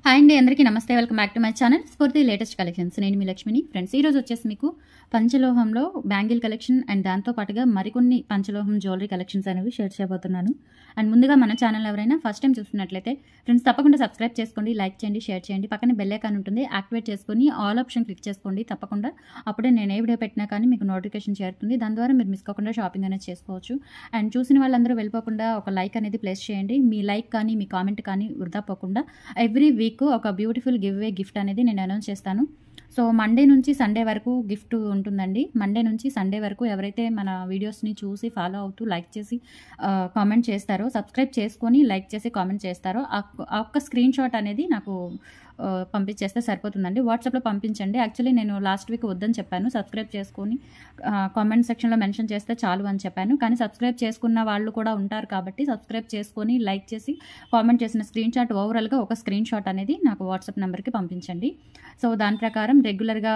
hi అండి అందరికీ నమస్తే welcome back to my channel Spoorthi latest collections నేను మీ లక్ష్మిని ఫ్రెండ్స్ ఈరోజు వచ్చేసి మీకు పంచలోహంలో బ్యాంగిల్ కలెక్షన్ అండ్ దాంతో పాటుగా మరికొన్ని పంచలోహం జ్యువెలరీ కలెక్షన్స్ అనేవి షేర్ చేయబోతున్నాను అండ్ ముందుగా మన ఛానల్ ఎవరైనా ఫస్ట్ టైం చూస్తున్నట్లయితే ఫ్రెండ్స్ తప్పకుండా సబ్స్క్రైబ్ చేసుకోండి లైక్ చేయండి షేర్ చేయండి పక్కన బెల్ ఐకాన్ ఉంటుంది యాక్టివేట్ చేసుకొని ఆల్ ఆప్షన్ క్లిక్ చేసుకోండి తప్పకుండా అప్పుడే నేను ఏ వీడియో పెట్టినా కానీ మీకు నోటిఫికేషన్ చేరుతుంది దాని ద్వారా మీరు మిస్ కాకుండా షాపింగ్ అనేది చేసుకోవచ్చు అండ్ చూసిన వాళ్ళందరూ వెళ్ళిపోకుండా ఒక లైక్ అనేది ప్లేస్ చేయండి మీ లైక్ కానీ మీ కామెంట్ కానీ వృధా పోకుండా ఎవ్రీ వీక్ ఒక బ్యూటిఫుల్ గివ్ అవే గిఫ్ట్ అనేది నేను అనౌన్స్ చేస్తాను సో మండే నుంచి సండే వరకు గిఫ్ట్ ఉంటుందండి మండే నుంచి సండే వరకు ఎవరైతే మన వీడియోస్ని చూసి ఫాలో అవుతూ లైక్ చేసి కామెంట్ చేస్తారో సబ్స్క్రైబ్ చేసుకొని లైక్ చేసి కామెంట్ చేస్తారో ఆ ఆ ఒక్క స్క్రీన్ షాట్ అనేది నాకు ఆ, పంపించేస్తే సరిపోతుందండి వాట్సాప్లో పంపించండి యాక్చువల్లీ నేను లాస్ట్ వీక్ వద్దని చెప్పాను సబ్స్క్రైబ్ చేసుకొని కామెంట్ సెక్షన్లో మెన్షన్ చేస్తే చాలు అని చెప్పాను కానీ సబ్స్క్రైబ్ చేసుకున్న వాళ్ళు కూడా ఉంటారు కాబట్టి సబ్స్క్రైబ్ చేసుకొని లైక్ చేసి కామెంట్ చేసిన స్క్రీన్ షాట్ ఓవరాల్గా ఒక స్క్రీన్ షాట్ అనేది నాకు వాట్సాప్ నెంబర్కి పంపించండి సో దాని ప్రకారం రెగ్యులర్గా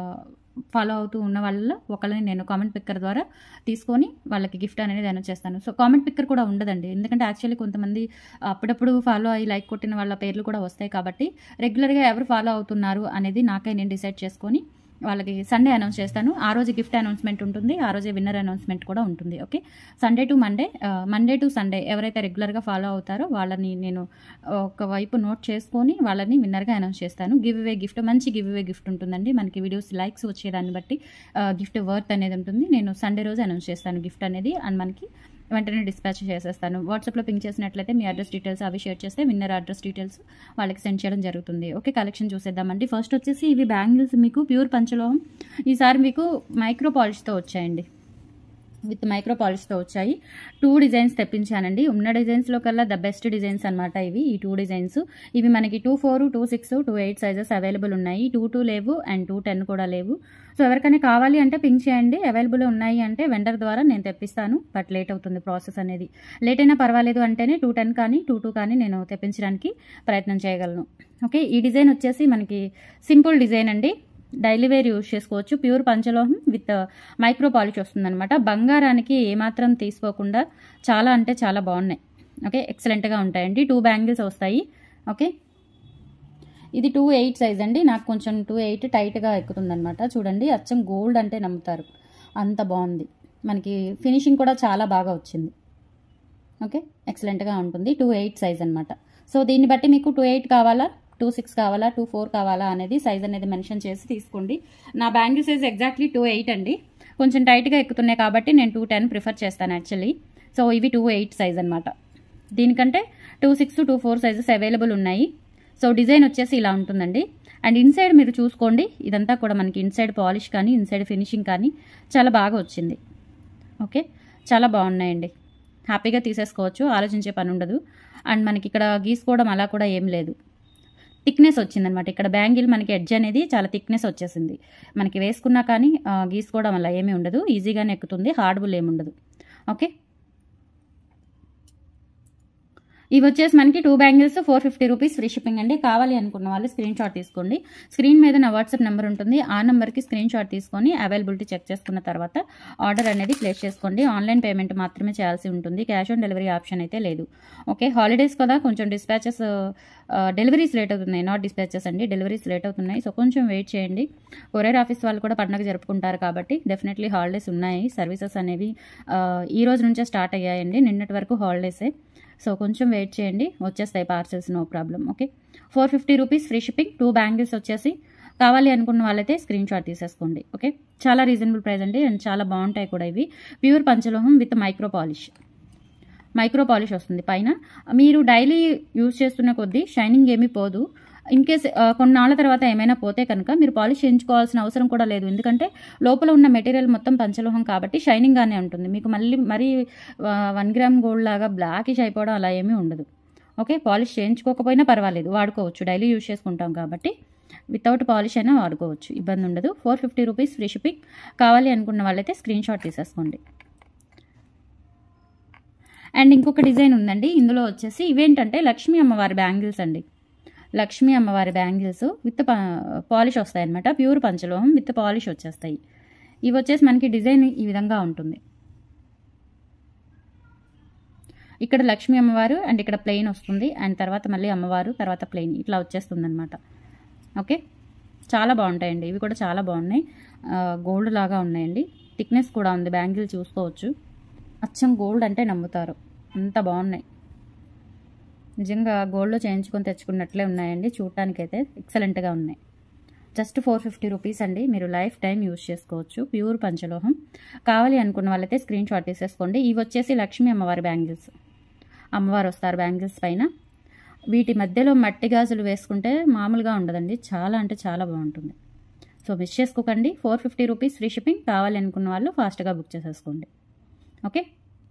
ఫాలో అవుతూ ఉన్న వాళ్ళలో ఒకళ్ళని నేను కామెంట్ పిక్కర్ ద్వారా తీసుకొని వాళ్ళకి గిఫ్ట్ అనేది అనౌన్స్ చేస్తాను సో కామెంట్ పిక్కర్ కూడా ఉండదండి ఎందుకంటే యాక్చువల్లీ కొంతమంది అప్పుడప్పుడు ఫాలో అయ్యి లైక్ కొట్టిన వాళ్ళ పేర్లు కూడా వస్తాయి కాబట్టి రెగ్యులర్గా ఎవరు ఫాలో అవుతున్నారు అనేది నాకే నేను డిసైడ్ చేసుకొని వాళ్ళకి సండే అనౌన్స్ చేస్తాను ఆ రోజు గిఫ్ట్ అనౌన్స్మెంట్ ఉంటుంది ఆ రోజే విన్నర్ అనౌన్స్మెంట్ కూడా ఉంటుంది okay Sunday to Monday Monday to Sunday ఎవరైతే రెగ్యులర్గా ఫాలో అవుతారో వాళ్ళని నేను ఒకవైపు నోట్ చేసుకొని వాళ్ళని విన్నర్గా అనౌన్స్ చేస్తాను గివ్ అవే గిఫ్ట్ మంచి గివ్ అవే గిఫ్ట్ ఉంటుందండి మనకి వీడియోస్ లైక్స్ వచ్చేదాన్ని బట్టి గిఫ్ట్ వర్త్ అనేది ఉంటుంది నేను సండే రోజు అనౌన్స్ చేస్తాను గిఫ్ట్ అనేది అండ్ మనకి వెంటనే డిస్పాచ్ చేసేస్తాను వాట్సాప్లో పింక్ చేసినట్లయితే మీ అడ్రస్ డీటెయిల్స్ అవి షేర్ చేస్తే విన్నర్ అడ్రస్ డీటెయిల్స్ వాళ్ళకి సెండ్ చేయడం జరుగుతుంది ఓకే కలెక్షన్ చూసేద్దామండి ఫస్ట్ వచ్చేసి ఇవి బ్యాంగిల్స్ మీకు ప్యూర్ పంచలోహం ఈసారి మీకు మైక్రో పాలిష్తో వచ్చాయండి విత్ మైక్రో పాలిష్తో వచ్చాయి టూ డిజైన్స్ తెప్పించానండి ఉన్న డిజైన్స్లో కల్లా ద బెస్ట్ డిజైన్స్ అనమాట ఇవి ఈ టూ డిజైన్స్ ఇవి మనకి two four two six two eight sizes available ఉన్నాయి టూ టూ లేవు అండ్ టూ టెన్ కూడా లేవు సో ఎవరికైనా కావాలి అంటే పింక్ చేయండి అవైలబుల్ ఉన్నాయి అంటే వెండర్ ద్వారా నేను తెప్పిస్తాను బట్ లేట్ అవుతుంది ప్రాసెస్ అనేది లేట్ అయినా పర్వాలేదు అంటేనే టూ టెన్ కానీ టూ టూ కానీ నేను తెప్పించడానికి ప్రయత్నం చేయగలను ఓకే ఈ డిజైన్ వచ్చేసి మనకి సింపుల్ డిజైన్ అండి డైలీ వేర్ యూజ్ చేసుకోవచ్చు ప్యూర్ పంచలోహం విత్ మైక్రో పాలిష్ వస్తుందన్నమాట బంగారానికి ఏమాత్రం తీసుకోకుండా చాలా అంటే చాలా బాగున్నాయి ఓకే ఎక్సలెంట్గా ఉంటాయండి టూ బ్యాంగిల్స్ వస్తాయి ఓకే ఇది టూ ఎయిట్ సైజ్ అండి నాకు కొంచెం టూ ఎయిట్ టైట్గా ఎక్కుతుందన్నమాట చూడండి అచ్చం గోల్డ్ అంటే నమ్ముతారు అంత బాగుంది మనకి ఫినిషింగ్ కూడా చాలా బాగా వచ్చింది ఓకే ఎక్సలెంట్గా ఉంటుంది టూ ఎయిట్ సైజ్ అనమాట సో దీన్ని బట్టి మీకు టూ ఎయిట్ కావాలా టూ సిక్స్ కావాలా టూ ఫోర్ కావాలా అనేది సైజ్ అనేది మెన్షన్ చేసి తీసుకోండి నా bangle size exactly two eight అండి కొంచెం టైట్గా ఎక్కుతున్నాయి కాబట్టి నేను టూ టెన్ ప్రిఫర్ చేస్తాను యాక్చువల్లీ సో ఇవి టూ ఎయిట్ సైజ్ అనమాట దీనికంటే two six two four sizes available ఉన్నాయి సో డిజైన్ వచ్చేసి ఇలా ఉంటుందండి అండ్ ఇన్సైడ్ మీరు చూసుకోండి ఇదంతా కూడా మనకి ఇన్సైడ్ పాలిష్ కానీ ఇన్సైడ్ ఫినిషింగ్ కానీ చాలా బాగా వచ్చింది ఓకే చాలా బాగున్నాయండి హ్యాపీగా తీసేసుకోవచ్చు ఆలోచించే పని ఉండదు అండ్ మనకి ఇక్కడ గీసుకోవడం అలా కూడా ఏం లేదు థిక్నెస్ వచ్చిందనమాట ఇక్కడ బ్యాంగిల్ మనకి ఎడ్జ్ అనేది చాలా థిక్నెస్ వచ్చేసింది మనకి వేసుకున్నా కానీ ఆ, గీసుకోవడం అలా ఏమీ ఉండదు ఈజీగానే ఎక్కుతుంది హార్డ్బుల్ ఏమి ఉండదు ఓకే ఇవి వచ్చేసి మనకి two bangles four fifty rupees free shipping అండి కావాలి అనుకున్న వాళ్ళు స్క్రీన్ షాట్ తీసుకోండి స్క్రీన్ మీద నా వాట్సాప్ నెంబర్ ఉంటుంది ఆ నెంబర్కి స్క్రీన్ షాట్ తీసుకొని అవైలబిలిటీ చెక్ చేసుకున్న తర్వాత ఆర్డర్ అనేది ప్లేస్ చేసుకోండి ఆన్లైన్ పేమెంట్ మాత్రమే చేయాల్సి ఉంటుంది క్యాష్ ఆన్ డెలివరీ ఆప్షన్ అయితే లేదు ఓకే హాలిడేస్ కదా కొంచెం డిస్పాచెస్ డెలివరీస్ లేట్ అవుతున్నాయి నాట్ డిస్పాచెస్ అండి డెలివరీస్ లేట్ అవుతున్నాయి సో కొంచెం వెయిట్ చేయండి కొరియర్ ఆఫీస్ వాళ్ళు కూడా పండగ జరుపుకుంటారు కాబట్టి డెఫినెట్లీ హాలిడేస్ ఉన్నాయి సర్వీసెస్ అనేవి ఆ, ఈ రోజు నుంచే స్టార్ట్ అయ్యాయండి నిన్నటి వరకు హాలిడేసే సో కొంచెం వెయిట్ చేయండి వచ్చేస్తాయి parcels no problem okay four fifty rupees free shipping two bangles వచ్చేసి కావాలి అనుకున్న వాళ్ళైతే స్క్రీన్ షాట్ తీసేసుకోండి ఓకే చాలా రీజనబుల్ ప్రైస్ అండి అండ్ చాలా బాగుంటాయి కూడా ఇవి ప్యూర్ పంచలోహం with micro polish micro polish వస్తుంది పైన మీరు డైలీ యూజ్ చేస్తున్న కొద్దీ షైనింగ్ ఏమీ పోదు ఇన్ కేస్ కొన్నాళ్ళ తర్వాత ఏమైనా పోతే కనుక మీరు పాలిష్ చేయించుకోవాల్సిన అవసరం కూడా లేదు ఎందుకంటే లోపల ఉన్న మెటీరియల్ మొత్తం పంచలోహం కాబట్టి షైనింగ్గానే ఉంటుంది మీకు మళ్ళీ మరీ వన్ గ్రామ్ గోల్డ్ లాగా బ్లాకిష్ అయిపోవడం అలా ఏమీ ఉండదు ఓకే పాలిష్ చేయించుకోకపోయినా పర్వాలేదు వాడుకోవచ్చు డైలీ యూజ్ చేసుకుంటాం కాబట్టి వితౌట్ పాలిష్ అయినా వాడుకోవచ్చు ఇబ్బంది ఉండదు four fifty rupees free shipping కావాలి అనుకున్న వాళ్ళైతే స్క్రీన్ షాట్ తీసేసుకోండి అండ్ ఇంకొక డిజైన్ ఉందండి ఇందులో వచ్చేసి ఇవేంటంటే లక్ష్మీ అమ్మవారి బ్యాంగిల్స్ అండి లక్ష్మీ అమ్మవారి బ్యాంగిల్స్ విత్ పాలిష్ వస్తాయి అనమాట ప్యూర్ పంచలోహం విత్ పాలిష్ వచ్చేస్తాయి ఇవి వచ్చేసి మనకి డిజైన్ ఈ విధంగా ఉంటుంది ఇక్కడ లక్ష్మీ అమ్మవారు అండ్ ఇక్కడ ప్లెయిన్ వస్తుంది అండ్ తర్వాత మళ్ళీ అమ్మవారు తర్వాత ప్లెయిన్ ఇట్లా వచ్చేస్తుంది అనమాట ఓకే చాలా బాగుంటాయండి ఇవి కూడా చాలా బాగున్నాయి గోల్డ్ లాగా ఉన్నాయండి థిక్నెస్ కూడా ఉంది బ్యాంగిల్ చూసుకోవచ్చు అచ్చం గోల్డ్ అంటే నమ్ముతారు అంత బాగున్నాయి నిజంగా గోల్డ్లో చేయించుకొని తెచ్చుకున్నట్లే ఉన్నాయండి చూడటానికైతే ఎక్సలెంట్గా ఉన్నాయి జస్ట్ ఫోర్ ఫిఫ్టీ రూపీస్ అండి మీరు లైఫ్ టైం యూజ్ చేసుకోవచ్చు ప్యూర్ పంచలోహం కావాలి అనుకున్న వాళ్ళైతే స్క్రీన్ షాట్ తీసేసుకోండి ఇవి వచ్చేసి లక్ష్మీ అమ్మవారి బ్యాంగిల్స్ అమ్మవారు వస్తారు బ్యాంగిల్స్ పైన వీటి మధ్యలో మట్టి గాజులు వేసుకుంటే మామూలుగా ఉండదండి చాలా అంటే చాలా బాగుంటుంది సో మిస్ చేసుకోకండి four fifty rupees free shipping కావాలి అనుకున్న వాళ్ళు ఫాస్ట్గా బుక్ చేసేసుకోండి ఓకే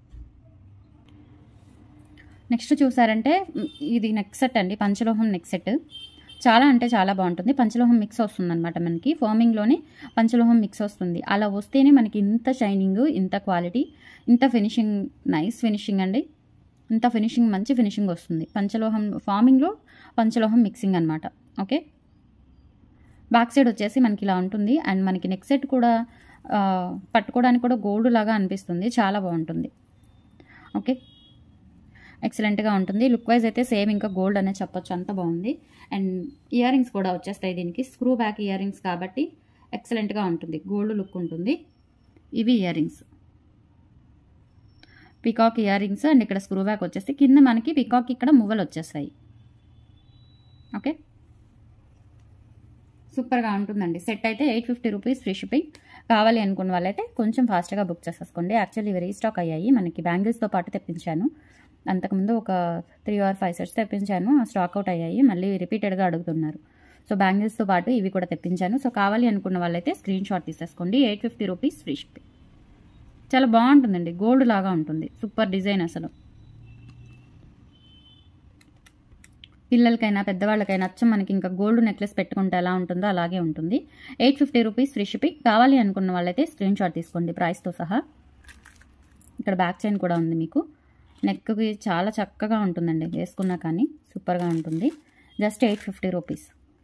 నెక్స్ట్ చూసారంటే మ్, ఇది నెక్ సెట్ అండి పంచలోహం నెక్ సెట్ చాలా అంటే చాలా బాగుంటుంది పంచలోహం మిక్స్ వస్తుంది అనమాట మనకి ఫోమింగ్లోనే పంచలోహం మిక్స్ వస్తుంది అలా వస్తేనే మనకి ఇంత షైనింగ్ ఇంత క్వాలిటీ ఇంత ఫినిషింగ్ నైస్ ఫినిషింగ్ అండి ఇంత ఫినిషింగ్ మంచి ఫినిషింగ్ వస్తుంది పంచలోహం ఫార్మింగ్లో పంచలోహం మిక్సింగ్ అనమాట ఓకే బ్యాక్ సైడ్ వచ్చేసి మనకి ఇలా ఉంటుంది అండ్ మనకి నెక్ సెట్ కూడా ఆ, పట్టుకోవడానికి కూడా గోల్డ్ లాగా అనిపిస్తుంది చాలా బాగుంటుంది ఓకే ఎక్సలెంట్గా ఉంటుంది లుక్ వైజ్ అయితే సేమ్ ఇంకా గోల్డ్ అనే చెప్పొచ్చు అంత బాగుంది అండ్ ఇయర్ రింగ్స్ కూడా వచ్చేస్తాయి దీనికి స్క్రూ బ్యాక్ ఇయర్ రింగ్స్ కాబట్టి ఎక్సలెంట్గా ఉంటుంది గోల్డ్ లుక్ ఉంటుంది ఇవి earrings peacock earrings and ఇక్కడ స్క్రూ బ్యాక్ వచ్చేసి కింద మనకి పికాక్ ఇక్కడ మువ్వలు వచ్చేస్తాయి ఓకే సూపర్గా ఉంటుందండి సెట్ అయితే eight fifty rupees free shipping కావాలి అనుకున్న వాళ్ళైతే కొంచెం ఫాస్ట్గా బుక్ చేసేసుకోండి యాక్చువల్లీ ఇవి రీస్టాక్ అయ్యాయి మనకి బ్యాంగిల్స్తో పాటు తెప్పించాను అంతకుముందు ఒక త్రీ ఆర్ ఫైవ్ సెట్స్ తెప్పించాను ఆ స్టాక్ అవుట్ అయ్యాయి మళ్ళీ రిపీటెడ్గా అడుగుతున్నారు సో బ్యాంగిల్స్తో పాటు ఇవి కూడా తెప్పించాను సో కావాలి అనుకున్న వాళ్ళైతే స్క్రీన్ షాట్ తీసేసుకోండి eight fifty rupees free shipping చాలా బాగుంటుందండి గోల్డ్ లాగా ఉంటుంది సూపర్ డిజైన్ అసలు పిల్లలకైనా పెద్దవాళ్ళకైనా అచ్చం మనకి ఇంకా గోల్డ్ నెక్లెస్ పెట్టుకుంటే ఎలా ఉంటుందో అలాగే ఉంటుంది eight fifty rupees free shipping కావాలి అనుకున్న వాళ్ళైతే స్క్రీన్ షాట్ తీసుకోండి ప్రైస్తో సహా ఇక్కడ బ్యాక్ చైన్ కూడా ఉంది మీకు నెక్కి చాలా చక్కగా ఉంటుందండి వేసుకున్నా కానీ సూపర్గా ఉంటుంది just eight fifty rupees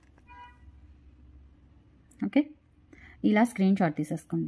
okay ఇలా స్క్రీన్ షాట్ తీసేసుకోండి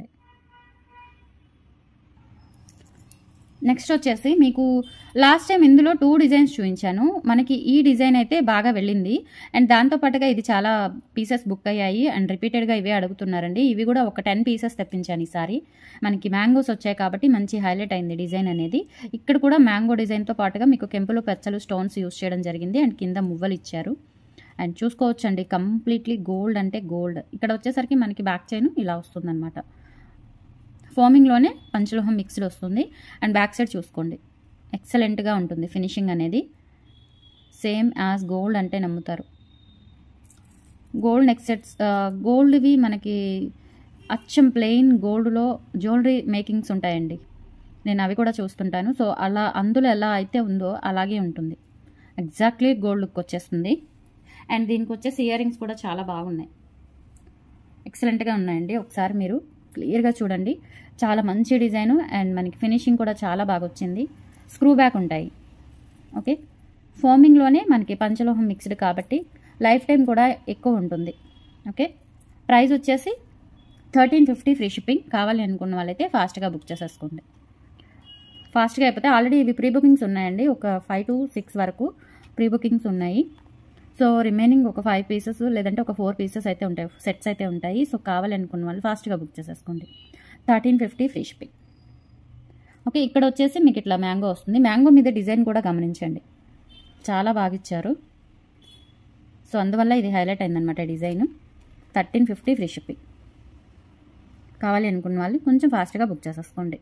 నెక్స్ట్ వచ్చేసి మీకు లాస్ట్ టైం ఇందులో టూ డిజైన్స్ చూపించాను మనకి ఈ డిజైన్ అయితే బాగా వెళ్ళింది అండ్ దాంతోపాటుగా ఇది చాలా పీసెస్ బుక్ అయ్యాయి అండ్ రిపీటెడ్గా ఇవే అడుగుతున్నారండి ఇవి కూడా ఒక టెన్ పీసెస్ తెప్పించాను ఈసారి మనకి మ్యాంగోస్ వచ్చాయి కాబట్టి మంచి హైలైట్ అయింది డిజైన్ అనేది ఇక్కడ కూడా మ్యాంగో డిజైన్తో పాటుగా మీకు కెంపులు పెచ్చలు స్టోన్స్ యూస్ చేయడం జరిగింది అండ్ కింద మువ్వలు ఇచ్చారు అండ్ చూసుకోవచ్చండి కంప్లీట్లీ గోల్డ్ అంటే గోల్డ్ ఇక్కడ వచ్చేసరికి మనకి బ్యాక్ చైన్ ఇలా వస్తుందన్నమాట ఫోమింగ్లోనే పంచలోహం మిక్స్డ్ వస్తుంది అండ్ బ్యాక్ సైడ్ చూసుకోండి ఎక్సలెంట్గా ఉంటుంది ఫినిషింగ్ అనేది సేమ్ యాజ్ గోల్డ్ అంటే నమ్ముతారు గోల్డ్ నెక్ సెట్స్ గోల్డ్వి మనకి అచ్చం ప్లెయిన్ గోల్డ్లో జ్యువెలరీ మేకింగ్స్ ఉంటాయండి నేను అవి కూడా చూస్తుంటాను సో అలా అందులో ఎలా అయితే ఉందో అలాగే ఉంటుంది ఎగ్జాక్ట్లీ గోల్డ్ లుక్ వచ్చేస్తుంది అండ్ దీనికి వచ్చేసి ఇయర్ రింగ్స్ కూడా చాలా బాగున్నాయి ఎక్సలెంట్గా ఉన్నాయండి ఒకసారి మీరు క్లియర్గా చూడండి చాలా మంచి డిజైన్ అండ్ మనకి ఫినిషింగ్ కూడా చాలా బాగా వచ్చింది స్క్రూ బ్యాక్ ఉంటాయి ఓకే ఫోమింగ్లోనే మనకి పంచలోహం మిక్స్డ్ కాబట్టి లైఫ్ టైం కూడా ఎక్కువ ఉంటుంది ఓకే ప్రైస్ వచ్చేసి థర్టీన్ ఫిఫ్టీ ఫ్రీ షిప్పింగ్ కావాలి అనుకున్న వాళ్ళైతే ఫాస్ట్గా బుక్ చేసేసుకోండి ఫాస్ట్గా అయిపోతే ఆల్రెడీ ఇవి ప్రీ బుకింగ్స్ ఉన్నాయండి ఒక ఫైవ్ టు సిక్స్ వరకు ప్రీ బుకింగ్స్ ఉన్నాయి సో రిమైనింగ్ ఒక ఫైవ్ పీసెస్ లేదంటే ఒక ఫోర్ పీసెస్ అయితే ఉంటాయి సెట్స్ అయితే ఉంటాయి సో కావాలనుకున్న వాళ్ళు ఫాస్ట్గా బుక్ చేసేసుకోండి thirteen fifty free shipping okay ఇక్కడ వచ్చేసి మీకు ఇట్లా మ్యాంగో వస్తుంది మ్యాంగో మీద డిజైన్ కూడా గమనించండి చాలా బాగా ఇచ్చారు సో అందువల్ల ఇది హైలైట్ అయిందనమాట design thirteen fifty free shipping కావాలి అనుకున్న వాళ్ళు కొంచెం ఫాస్ట్గా బుక్ చేసేసుకోండి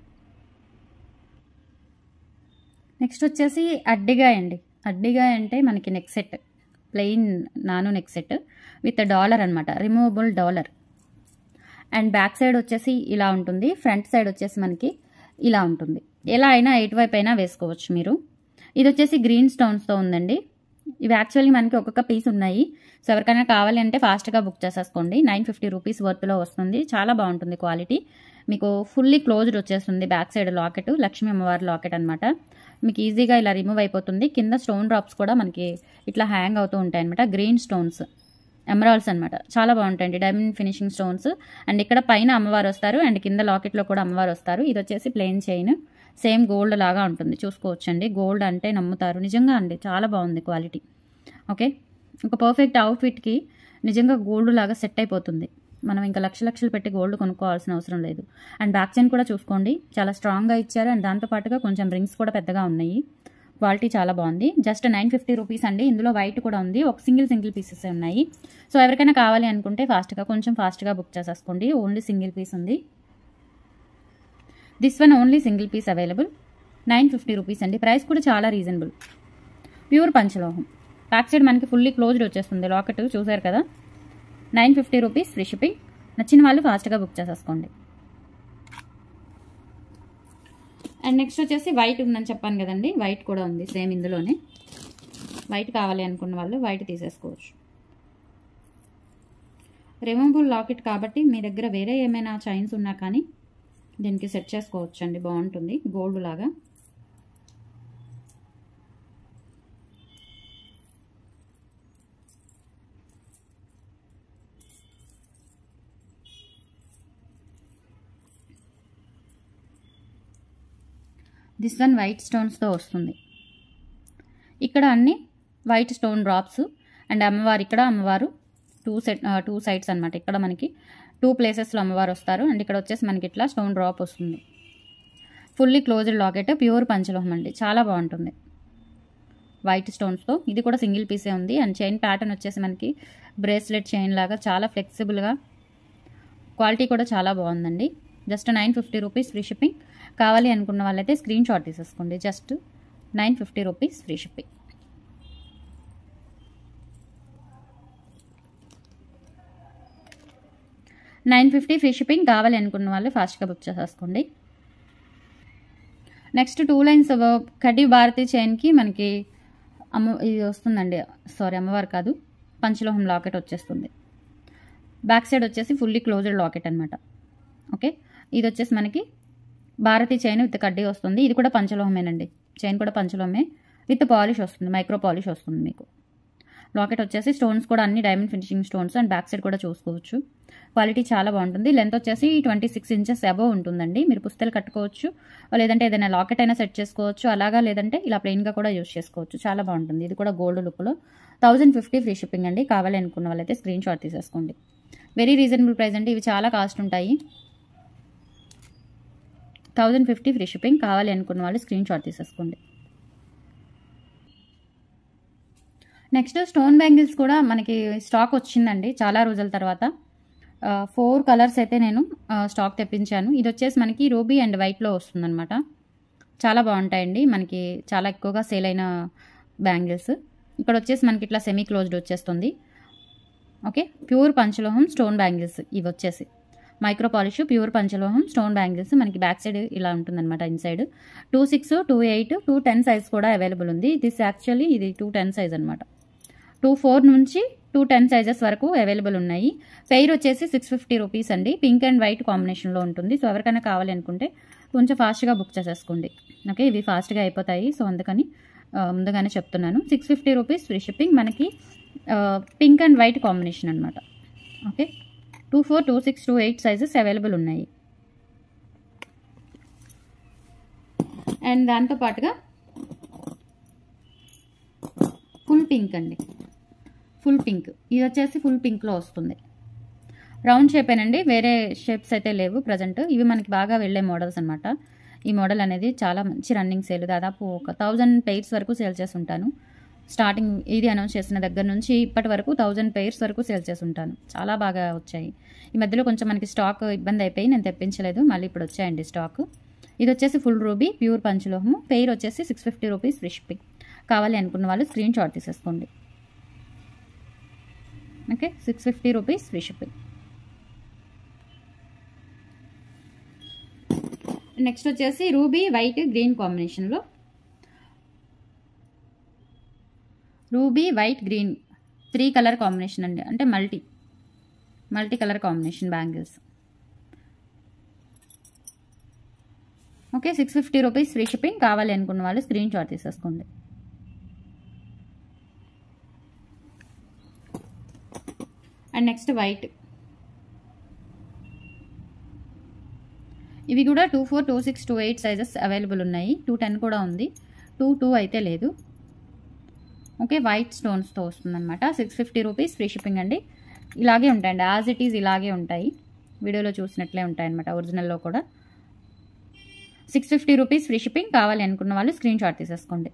నెక్స్ట్ వచ్చేసి అడ్డిగా అండి అడ్డిగా అంటే మనకి నెక్ సెట్ ప్లెయిన్ నాను నెక్ సెట్ విత్ డాలర్ అనమాట removable dollar and back side వచ్చేసి ఇలా ఉంటుంది ఫ్రంట్ సైడ్ వచ్చేసి మనకి ఇలా ఉంటుంది ఎలా అయినా ఎటువైపు అయినా వేసుకోవచ్చు మీరు ఇది వచ్చేసి గ్రీన్ స్టోన్స్తో ఉందండి ఇవి యాక్చువల్లీ మనకి ఒక్కొక్క పీస్ ఉన్నాయి సో ఎవరికైనా కావాలి అంటే ఫాస్ట్గా బుక్ చేసేసుకోండి నైన్ ఫిఫ్టీ రూపీస్ వర్త్లో వస్తుంది చాలా బాగుంటుంది క్వాలిటీ మీకు ఫుల్లీ క్లోజ్డ్ వచ్చేస్తుంది బ్యాక్ సైడ్ లాకెట్ లక్ష్మీ అమ్మవారి లాకెట్ అనమాట మీకు ఈజీగా ఇలా రిమూవ్ అయిపోతుంది కింద స్టోన్ డ్రాప్స్ కూడా మనకి ఇట్లా హ్యాంగ్ అవుతూ ఉంటాయి అనమాట గ్రీన్ స్టోన్స్ ఎమరాల్డ్స్ అనమాట చాలా బాగుంటాయండి డైమండ్ ఫినిషింగ్ స్టోన్స్ అండ్ ఇక్కడ పైన అమ్మవారు వస్తారు అండ్ కింద లాకెట్లో కూడా అమ్మవారు వస్తారు ఇది వచ్చేసి ప్లెయిన్ చైన్ సేమ్ గోల్డ్ లాగా ఉంటుంది చూసుకోవచ్చండి గోల్డ్ అంటే నమ్ముతారు నిజంగా అండి చాలా బాగుంది క్వాలిటీ ఓకే ఒక పర్ఫెక్ట్ అవుట్ఫిట్కి నిజంగా గోల్డ్ లాగా సెట్ అయిపోతుంది మనం ఇంకా లక్ష లక్షలు పెట్టి గోల్డ్ కొనుక్కోవాల్సిన అవసరం లేదు అండ్ బ్యాక్ చైన్ కూడా చూసుకోండి చాలా స్ట్రాంగ్గా ఇచ్చారు అండ్ దాంతోపాటుగా కొంచెం రింగ్స్ కూడా పెద్దగా ఉన్నాయి క్వాలిటీ చాలా బాగుంది జస్ట్ నైన్ ఫిఫ్టీ రూపీస్ అండి ఇందులో వైట్ కూడా ఉంది ఒక సింగిల్ సింగిల్ పీసెస్ ఉన్నాయి సో ఎవరికైనా కావాలి అనుకుంటే ఫాస్ట్గా కొంచెం ఫాస్ట్గా బుక్ చేసేసుకోండి ఓన్లీ సింగిల్ పీస్ ఉంది this one only single piece available nine fifty rupees అండి ప్రైస్ కూడా చాలా రీజనబుల్ ప్యూర్ పంచలోహం బ్యాక్ సైడ్ మనకి ఫుల్లీ క్లోజ్డ్ వచ్చేస్తుంది లాకెట్ చూసారు కదా nine fifty rupees free shipping నచ్చిన వాళ్ళు ఫాస్ట్గా బుక్ చేసేసుకోండి అండ్ నెక్స్ట్ వచ్చేసి వైట్ ఉందని చెప్పాను కదండి వైట్ కూడా ఉంది సేమ్ ఇందులోనే వైట్ కావాలి అనుకున్న వాళ్ళు వైట్ తీసేసుకోవచ్చు రిమూవబుల్ లాకెట్ కాబట్టి మీ దగ్గర వేరే ఏమైనా చైన్స్ ఉన్నా కానీ దీనికి సెట్ చేసుకోవచ్చు అండి బాగుంటుంది గోల్డ్ లాగా దిస్ వన్ వైట్ స్టోన్స్తో వస్తుంది ఇక్కడ అన్ని వైట్ స్టోన్ డ్రాప్స్ అండ్ అమ్మవారు ఇక్కడ అమ్మవారు టూ సెట్ టూ సైడ్స్ అనమాట ఇక్కడ మనకి టూ ప్లేసెస్లో అమ్మవారు వస్తారు అండ్ ఇక్కడ వచ్చేసి మనకి ఇట్లా స్టోన్ డ్రాప్ వస్తుంది ఫుల్లీ క్లోజ్డ్ లాకెట్ ప్యూర్ పంచలోహం అండి చాలా బాగుంటుంది వైట్ స్టోన్స్తో ఇది కూడా సింగిల్ పీసే ఉంది అండ్ చైన్ ప్యాటర్న్ వచ్చేసి మనకి బ్రేస్లెట్ చైన్ లాగా చాలా ఫ్లెక్సిబుల్గా క్వాలిటీ కూడా చాలా బాగుందండి just nine fifty rupees free shipping కావాలి అనుకున్న వాళ్ళైతే స్క్రీన్ షాట్ తీసేసుకోండి just nine fifty rupees free shipping nine fifty free shipping కావాలి అనుకున్న వాళ్ళు ఫాస్ట్గా బుక్ చేసేసుకోండి నెక్స్ట్ టూ లైన్స్ కడ్డీ భారతి చైన్కి మనకి అమ్మ ఇది వస్తుందండి సారీ అమ్మవారు కాదు పంచలోహం లాకెట్ వచ్చేస్తుంది బ్యాక్ సైడ్ వచ్చేసి ఫుల్లీ క్లోజ్డ్ లాకెట్ అనమాట ఓకే ఇది వచ్చేసి మనకి భారతి చైన్ విత్ కడ్డీ వస్తుంది ఇది కూడా పంచలోహమేనండి చైన్ కూడా పంచలోహమే విత్ పాలిష్ వస్తుంది మైక్రో పాలిష్ వస్తుంది మీకు లాకెట్ వచ్చేసి స్టోన్స్ కూడా అన్ని diamond finishing stones and back side కూడా చూసుకోవచ్చు క్వాలిటీ చాలా బాగుంటుంది లెంత్ వచ్చేసి ట్వంటీ సిక్స్ ఇంచెస్ అబవ్ ఉంటుందండి మీరు పుస్తలు కట్టుకోవచ్చు లేదంటే ఏదైనా లాకెట్ అయినా సెట్ చేసుకోవచ్చు అలాగా లేదంటే ఇలా ప్లెయిన్గా కూడా యూస్ చేసుకోవచ్చు చాలా బాగుంటుంది ఇది కూడా గోల్డ్ లుక్లో థౌజండ్ ఫిఫ్టీ ఫ్రీ షిప్పింగ్ అండి కావాలి అనుకున్న వాళ్ళైతే స్క్రీన్ షాట్ తీసేసుకోండి వెరీ రీజనబుల్ ప్రైస్ అండి ఇవి చాలా కాస్ట్ ఉంటాయి థౌజండ్ ఫిఫ్టీ ఫ్రీ షిప్పింగ్ కావాలి అనుకున్న వాళ్ళు స్క్రీన్ షాట్ తీసేసుకోండి నెక్స్ట్ స్టోన్ బ్యాంగిల్స్ కూడా మనకి స్టాక్ వచ్చిందండి చాలా రోజుల తర్వాత ఫోర్ కలర్స్ అయితే నేను స్టాక్ తెప్పించాను ఇది వచ్చేసి మనకి రూబీ అండ్ వైట్లో వస్తుందన్నమాట చాలా బాగుంటాయండి మనకి చాలా ఎక్కువగా సేల్ అయిన బ్యాంగిల్స్ ఇక్కడ వచ్చేసి మనకి ఇట్లా సెమీ క్లోజ్డ్ వచ్చేస్తుంది ఓకే ప్యూర్ పంచలోహం స్టోన్ బ్యాంగిల్స్ ఇవి వచ్చేసి మైక్రో పాలిష్ ప్యూర్ పంచలోహం స్టోన్ బ్యాంగిల్స్ మనకి బ్యాక్ సైడ్ ఇలా ఉంటుందన్నమాట inside two six two eight two ten size కూడా అవైలబుల్ ఉంది దిస్ యాక్చువల్లీ ఇది టూ టెన్ సైజ్ అనమాట టూ ఫోర్ నుంచి టూ టెన్ సైజెస్ వరకు అవైలబుల్ ఉన్నాయి పెయిర్ వచ్చేసి సిక్స్ ఫిఫ్టీ రూపీస్ అండి పింక్ అండ్ వైట్ కాంబినేషన్లో ఉంటుంది సో ఎవరికైనా కావాలి అనుకుంటే కొంచెం ఫాస్ట్గా బుక్ చేసేసుకోండి ఓకే ఇవి ఫాస్ట్గా అయిపోతాయి సో అందుకని ముందుగానే చెప్తున్నాను six fifty rupees free shipping మనకి పింక్ అండ్ వైట్ కాంబినేషన్ అనమాట okay two four two six two eight sizes available ఉన్నాయి అండ్ దాంతో పాటుగా ఫుల్ పింక్ అండి ఫుల్ పింక్ ఇది వచ్చేసి ఫుల్ పింక్లో వస్తుంది రౌండ్ షేపేనండి వేరే షేప్స్ అయితే లేవు ప్రజెంట్ ఇవి మనకి బాగా వెళ్ళే మోడల్స్ అనమాట ఈ మోడల్ అనేది చాలా మంచి రన్నింగ్ సేల్ దాదాపు ఒక థౌజండ్ పెయిర్స్ వరకు సేల్ చేసి ఉంటాను స్టార్టింగ్ ఇది అనౌన్స్ చేసిన దగ్గర నుంచి ఇప్పటి వరకు థౌజండ్ పెయిర్స్ వరకు సేల్ చేసి ఉంటాను చాలా బాగా వచ్చాయి ఈ మధ్యలో కొంచెం మనకి స్టాక్ ఇబ్బంది అయిపోయి నేను తెప్పించలేదు మళ్ళీ ఇప్పుడు వచ్చాయండి స్టాక్ ఇది వచ్చేసి ఫుల్ రూబీ ప్యూర్ పంచలోహము పెయిర్ వచ్చేసి six fifty rupees free shipping కావాలి అనుకున్న వాళ్ళు స్క్రీన్ షాట్ తీసేసుకోండి okay six fifty rupees free shipping next వచ్చేసి రూబీ వైట్ గ్రీన్ కాంబినేషన్లో ruby white green three colour combination అండి అంటే multi multi colour combination bangles okay six fifty rupees free shipping కావాలి అనుకున్న వాళ్ళు స్క్రీన్ షాట్ తీసేసుకోండి and next white ఇవి కూడా two four two six two eight sizes available ఉన్నాయి టూ టెన్ కూడా ఉంది టూ టూ అయితే లేదు ఓకే వైట్ స్టోన్స్తో వస్తుందన్నమాట six fifty rupees free shipping అండి ఇలాగే ఉంటాయండి యాజ్ ఇట్ ఈజ్ ఇలాగే ఉంటాయి వీడియోలో చూసినట్లే ఉంటాయి అనమాట ఒరిజినల్లో కూడా six fifty rupees free shipping కావాలి అనుకున్న వాళ్ళు స్క్రీన్ షాట్ తీసేసుకోండి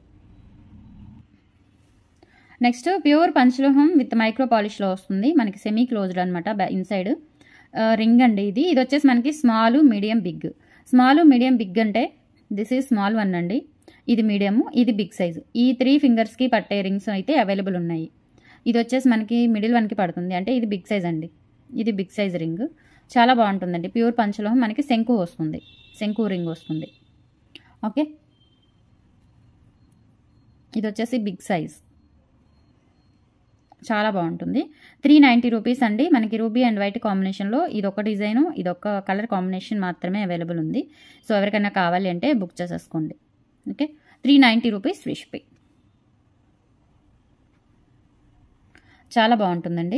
నెక్స్ట్ ప్యూర్ పంచలోహం విత్ మైక్రో పాలిష్లో వస్తుంది మనకి సెమీ క్లోజ్డ్ అనమాట ఇన్సైడ్ రింగ్ అండి ఇది ఇది వచ్చేసి మనకి small medium big small medium big అంటే దిస్ ఈజ్ స్మాల్ వన్ అండి ఇది మీడియం ఇది బిగ్ సైజ్ ఈ త్రీ ఫింగర్స్కి పట్టే రింగ్స్ అయితే అవైలబుల్ ఉన్నాయి ఇది వచ్చేసి మనకి మిడిల్ వన్కి పడుతుంది అంటే ఇది బిగ్ సైజ్ అండి ఇది బిగ్ సైజ్ రింగ్ చాలా బాగుంటుందండి ప్యూర్ పంచలోహం మనకి శంకు వస్తుంది శంకు రింగ్ వస్తుంది ఓకే ఇది వచ్చేసి బిగ్ సైజ్ చాలా బాగుంటుంది త్రీ నైంటీ రూపీస్ అండి మనకి రూబీ అండ్ వైట్ కాంబినేషన్లో ఇదొక డిజైను ఇదొక కలర్ కాంబినేషన్ మాత్రమే అవైలబుల్ ఉంది సో ఎవరికైనా కావాలి అంటే బుక్ చేసేసుకోండి okay three ninety rupees free shipping చాలా బాగుంటుందండి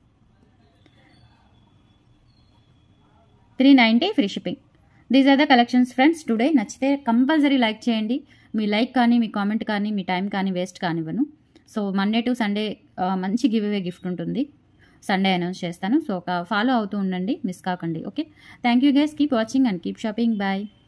three ninety free shipping these are the collections friends today నచ్చితే కంపల్సరీ లైక్ చేయండి మీ లైక్ కానీ మీ కామెంట్ కానీ మీ టైం కానీ వేస్ట్ కానివ్వను సో మండే టు సండే మంచి గివ్ అవే గిఫ్ట్ ఉంటుంది సండే అనౌన్స్ చేస్తాను సో ఒక ఫాలో అవుతూ ఉండండి మిస్ కాకండి okay thank you guys keep watching and keep shopping bye